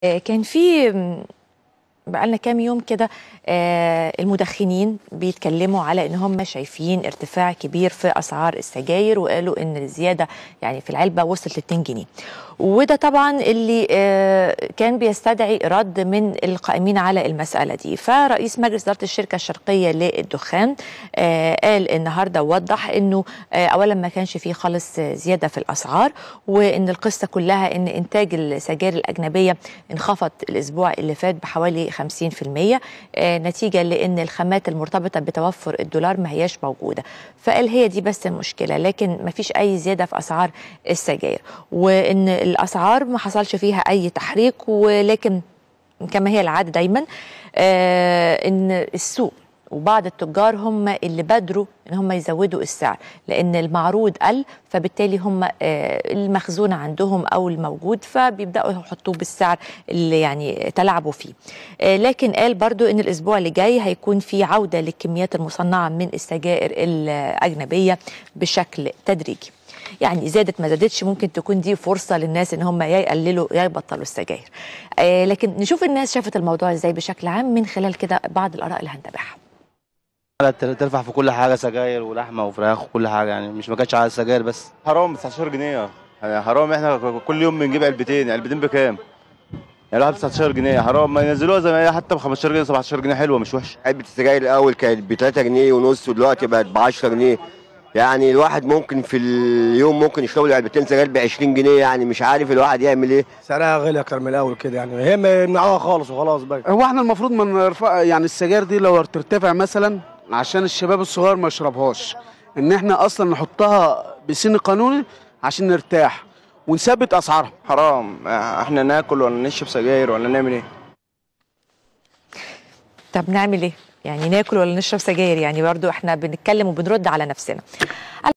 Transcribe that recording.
آه، كان في م، بقالنا كام يوم كده آه، المدخنين بيتكلموا على ان هم شايفين ارتفاع كبير في اسعار السجاير وقالوا ان الزياده يعني في العلبه وصلت ل 2 جنيه وده طبعا اللي آه، كان بيستدعي رد من القائمين على المساله دي فرئيس مجلس اداره الشركه الشرقيه للدخان آه، قال النهارده وضح انه آه، اولا ما كانش فيه خالص زياده في الاسعار وان القصه كلها ان انتاج السجاير الاجنبيه انخفض الاسبوع اللي فات بحوالي 50% آه، نتيجه لان الخامات المرتبطه بتوفر الدولار ما هياش موجوده فقال هي دي بس المشكله لكن ما فيش اي زياده في اسعار السجاير وان الاسعار ما حصلش فيها اي تحريك ولكن كما هي العاده دايما آه ان السوق وبعض التجار هم اللي بادروا ان هم يزودوا السعر لان المعروض قل فبالتالي هم آه، المخزون عندهم او الموجود فبيبداوا يحطوه بالسعر اللي يعني تلاعبوا فيه آه، لكن قال برضو ان الاسبوع اللي جاي هيكون في عوده للكميات المصنعه من السجائر الاجنبيه بشكل تدريجي يعني زادت ما زادتش ممكن تكون دي فرصه للناس ان هم يا يقللوا يا يبطلوا السجاير آه، لكن نشوف الناس شافت الموضوع ازاي بشكل عام من خلال كده بعض الاراء اللي هنتابعها على ترفع في كل حاجه سجاير ولحمه وفراخ وكل حاجه يعني مش ما كانتش على السجاير بس حرام 19 جنيه يعني حرام احنا كل يوم بنجيب علبتين علبتين بكام؟ يعني الواحد ب 19 جنيه حرام ما ينزلوها زي ما هي حتى ب 15 جنيه 17 جنيه حلوه مش وحشه علبة السجاير الأول كانت ب 3 جنيه ونص ودلوقتي بقت ب 10 جنيه يعني الواحد ممكن في اليوم ممكن يشرب له علبتين سجاير ب 20 جنيه يعني مش عارف الواحد يعمل ايه سعرها غالي اكتر من الاول كده يعني هي منعوها خالص وخلاص بقى هو احنا المفروض ما نرفع يعني السجاير دي لو ترتفع مثلا عشان الشباب الصغير ما يشربهاش ان احنا اصلا نحطها بسن قانوني عشان نرتاح ونثبت اسعارها حرام احنا ناكل ولا نشرب سجاير ولا نعمل ايه؟ طب نعمل ايه يعني ناكل ولا نشرب سجاير يعني برضو احنا بنتكلم وبنرد على نفسنا